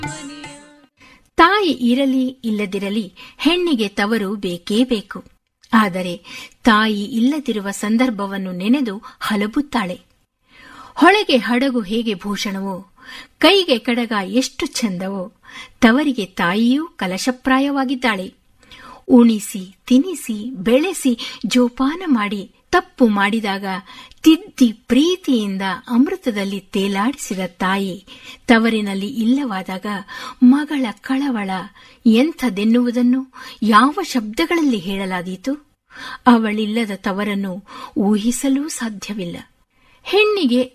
ತಾಯಿ ಇರಲಿ ಇಲ್ಲದಿರಲಿ ಹೆಣ್ಣಿಗೆ ತವರು ಬೇಕೇ ಬೇಕು ಆದರೆ ತಾಯಿ ಇಲ್ಲದಿರುವ ಸಂದರ್ಭವನ್ನು ನೆನೆದು ಹಲಬುತ್ತಾಳೆ ಹೊಳೆಗೆ ಹಡಗು ಹೇಗೆ ಭೂಷಣವೋ ಕೈಗೆ ಕಡಗ ಎಷ್ಟು ಚಂದವೋ ತವರಿಗೆ ತಾಯಿಯೂ ಕಲಶಪ್ರಾಯವಾಗಿದ್ದಾಳೆ ಉಣಿಸಿ ತಿನಿಸಿ ಬೆಳೆಸಿ ಜೋಪಾನ ಮಾಡಿ ತಪ್ಪು ಮಾಡಿದಾಗ ತಿದ್ದಿ ಪ್ರೀತಿಯಿಂದ ಅಮೃತದಲ್ಲಿ ತೇಲಾಡಿಸಿದ ತಾಯಿ ತವರಿನಲ್ಲಿ ಇಲ್ಲವಾದಾಗ ಮಗಳ ಕಳವಳ ಎಂಥದೆನ್ನುವುದನ್ನು ಯಾವ ಶಬ್ದಗಳಲ್ಲಿ ಹೇಳಲಾದೀತು ಅವಳಿಲ್ಲದ ತವರನ್ನು ಊಹಿಸಲೂ ಸಾಧ್ಯವಿಲ್ಲ ಹೆಣ್ಣಿಗೆ